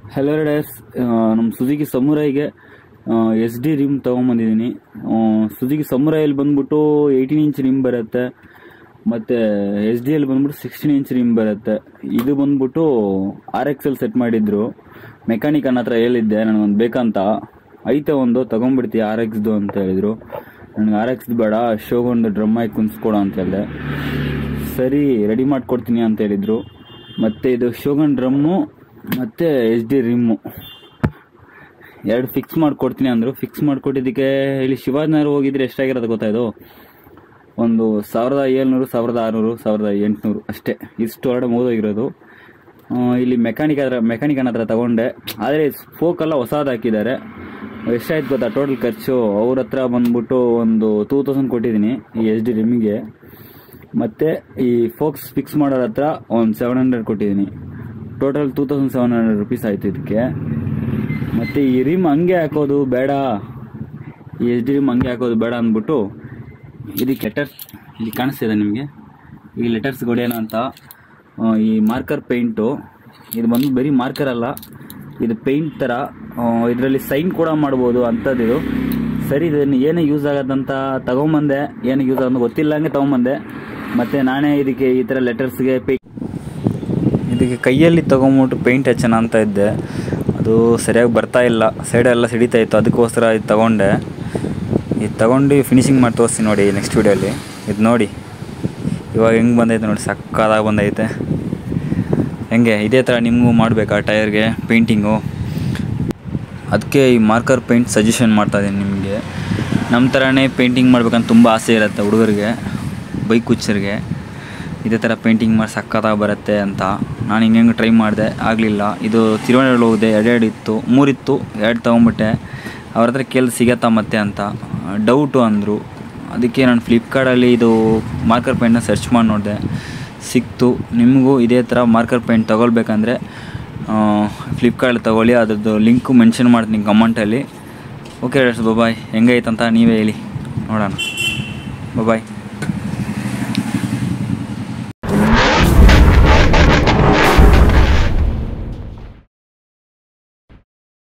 hello ಡೇಸ್ ನಮ್ಮ Suzuki ಸಮುರೈಗೆ ಎಸ್ ಡಿ ರಿಮ್ ತೊಗೊಂಬಂದಿದ್ದೀನಿ ಸುಜುಕಿ ಸಮುರೈಯಲ್ಲಿ ಬಂದ್ಬಿಟ್ಟು ಏಯ್ಟೀನ್ ಇಂಚ್ ರಿಮ್ ಬರುತ್ತೆ ಮತ್ತು ಎಸ್ ಡಿ ಅಲ್ಲಿ ಬಂದ್ಬಿಟ್ಟು ಸಿಕ್ಸ್ಟೀನ್ ಇಂಚ್ ರಿಮ್ ಬರುತ್ತೆ ಇದು ಬಂದ್ಬಿಟ್ಟು ಆರ್ ಎಕ್ಸ್ ಎಲ್ ಸೆಟ್ ಮಾಡಿದ್ರು ಮೆಕ್ಯಾನಿಕ್ ನನ್ನ ಹತ್ರ ಹೇಳಿದ್ದೆ ನನಗೊಂದು ಬೇಕಂತ ಐತೆ ಒಂದು ತೊಗೊಂಡ್ಬಿಡ್ತೀವಿ ಆರ್ ಎಕ್ಸ್ದು ಅಂತ ಹೇಳಿದರು ನನಗೆ ಆರ್ ಎಕ್ಸ್ದು ಬೇಡ ಶೋಗೊಂದು ಡ್ರಮ್ ಆಗಿ ಕುಂಸ್ಕೊಡು ಅಂತ ಹೇಳಿದೆ ಸರಿ ರೆಡಿ ಮಾಡಿಕೊಡ್ತೀನಿ ಅಂತ ಹೇಳಿದರು ಮತ್ತು ಇದು ಶೋಗನ್ ಡ್ರಮ್ಮು ಮತ್ತು ಎಚ್ ಡಿ ರಿಮ್ಮು ಎರಡು ಫಿಕ್ಸ್ ಮಾಡಿಕೊಡ್ತೀನಿ ಅಂದರು ಫಿಕ್ಸ್ ಮಾಡಿಕೊಟ್ಟಿದ್ದಕ್ಕೆ ಇಲ್ಲಿ ಶಿವಾಜಿನಗರ ಹೋಗಿದ್ರೆ ಎಷ್ಟಾಗಿರೋದು ಗೊತ್ತಾಯ್ತು ಒಂದು ಸಾವಿರದ ಏಳ್ನೂರು ಸಾವಿರದ ಆರುನೂರು ಸಾವಿರದ ಎಂಟುನೂರು ಅಷ್ಟೇ ಇಷ್ಟು ಹೊರಡೆ ಮುಗಿದೋಗಿರೋದು ಆ, ಇಲ್ಲಿ ಮೆಕ್ಯಾನಿಕ್ ಹತ್ರ ಮೆಕ್ಯಾನಿಕನ್ ಹತ್ರ ತಗೊಂಡೆ ಆದರೆ ಫೋಕೆಲ್ಲ ಹೊಸದು ಹಾಕಿದ್ದಾರೆ ಎಷ್ಟಾಯ್ತು ಗೊತ್ತಾ ಟೋಟಲ್ ಖರ್ಚು ಅವ್ರ ಹತ್ರ ಬಂದ್ಬಿಟ್ಟು ಒಂದು ಟೂ ತೌಸಂಡ್ ಕೊಟ್ಟಿದ್ದೀನಿ ಈ ಎಚ್ ಡಿ ರಿಮ್ಮಿಗೆ ಮತ್ತು ಈ ಫೋಕ್ಸ್ ಫಿಕ್ಸ್ ಮಾಡೋರ ಹತ್ರ ಒಂದು ಸೆವೆನ್ ಹಂಡ್ರೆಡ್ ಕೊಟ್ಟಿದ್ದೀನಿ total two thousand seven hundred rupees ಆಯಿತು ಇದಕ್ಕೆ ಮತ್ತು ಈ ರಿಮ್ ಹಂಗೆ ಹಾಕೋದು ಬೇಡ ಈ ಎಚ್ ಡಿ ರಿಮ್ ಹಂಗೆ ಹಾಕೋದು ಬೇಡ ಅಂದ್ಬಿಟ್ಟು ಇದಕ್ಕೆ ಲೆಟರ್ಸ್ ಇಲ್ಲಿ ಕಾಣಿಸ್ತಿದೆ ನಿಮಗೆ ಈ ಲೆಟರ್ಸ್ ಗೊಡೇನ ಅಂತ ಆ, ಈ ಮಾರ್ಕರ್ ಪೇಂಟು ಇದು ಬಂದು ಬರೀ ಮಾರ್ಕರ್ ಅಲ್ಲ ಇದು ಪೇಂಟ್ ಥರ ಇದರಲ್ಲಿ ಸೈನ್ ಕೂಡ ಮಾಡ್ಬೋದು ಅಂಥದ್ದು ಇದು ಸರಿ ಇದನ್ನು ಏನೇ ಯೂಸ್ ಆಗೋದಂತ ತಗೊಂಬಂದೆ ಏನಕ್ಕೆ ಯೂಸ್ ಆಗೋದು ಗೊತ್ತಿಲ್ಲ ಹಂಗೆ ತೊಗೊಂಬಂದೆ ಮತ್ತು ನಾನೇ ಇದಕ್ಕೆ ಈ ಥರ ಲೆಟರ್ಸ್ಗೆ ಪೇ ಇದಕ್ಕೆ ಕೈಯಲ್ಲಿ ತೊಗೊಂಬಿಟ್ಟು ಪೇಂಟ್ ಹಚ್ಚೋಣ ಅಂತ ಇದ್ದೆ ಅದು ಸರಿಯಾಗಿ ಬರ್ತಾ ಇಲ್ಲ ಸೈಡೆಲ್ಲ ಸಿಡಿತಾ ಇತ್ತು ಅದಕ್ಕೋಸ್ಕರ ಇದು ತಗೊಂಡೆ ಇದು ತಗೊಂಡು ಫಿನಿಶಿಂಗ್ ಮಾಡಿ ತೋರಿಸ್ತೀನಿ ನೋಡಿ ನೆಕ್ಸ್ಟ್ ವೀಡಿಯೋಲಿ ಇದು ನೋಡಿ ಇವಾಗ ಹೆಂಗೆ ಬಂದೈತೆ ನೋಡಿ ಸಕ್ಕದಾಗಿ ಬಂದೈತೆ ಹೆಂಗೆ ಇದೇ ಥರ ನಿಮಗೂ ಮಾಡಬೇಕಾ ಟೈರ್ಗೆ ಪೇಂಟಿಂಗು ಅದಕ್ಕೆ ಈ ಮಾರ್ಕರ್ ಪೇಂಟ್ ಸಜೆಷನ್ ಮಾಡ್ತಾ ಇದ್ದೀನಿ ನಿಮಗೆ ನಮ್ಮ ಥರನೇ ಪೇಂಟಿಂಗ್ ಮಾಡ್ಬೇಕಂತ ತುಂಬ ಆಸೆ ಇರುತ್ತೆ ಹುಡುಗರಿಗೆ ಬೈಕ್ ಹುಚ್ಚರಿಗೆ ಇದೇ ಥರ ಪೇಂಟಿಂಗ್ ಮಾಡಿ ಸಕ್ಕತ್ತಾಗಿ ಬರುತ್ತೆ ಅಂತ ನಾನು ಹಿಂಗೆ ಹೆಂಗೆ ಟ್ರೈ ಮಾಡಿದೆ ಆಗಲಿಲ್ಲ ಇದು ತಿರುವನಂತಪುರ ಹೋಗಿದೆ ಎರಡೆರಡು ಇತ್ತು ಮೂರಿತ್ತು ಎರಡು ತೊಗೊಂಬಿಟ್ಟೆ ಅವ್ರ ಹತ್ರ ಕೇಳಿ ಸಿಗತ್ತಾ ಮತ್ತೆ ಅಂತ ಡೌಟು ಅಂದರು ಅದಕ್ಕೆ ನಾನು ಫ್ಲಿಪ್ಕಾರ್ಟಲ್ಲಿ ಇದು ಮಾರ್ಕರ್ ಪೇಂಟ್ನ ಸರ್ಚ್ ಮಾಡಿ ನೋಡಿದೆ ಸಿಕ್ತು ನಿಮಗೂ ಇದೇ ಥರ ಮಾರ್ಕರ್ ಪೇಂಟ್ ತೊಗೊಳ್ಬೇಕಂದ್ರೆ ಫ್ಲಿಪ್ಕಾರ್ಟ್ ತೊಗೊಳ್ಳಿ ಅದ್ರದ್ದು ಲಿಂಕು ಮೆನ್ಷನ್ ಮಾಡ್ತೀನಿ ಕಮೆಂಟಲ್ಲಿ ಓಕೆ ಬಾಯ್ ಹೆಂಗೈತಂತ ನೀವೇ ಹೇಳಿ ನೋಡೋಣ ಬಾಯ್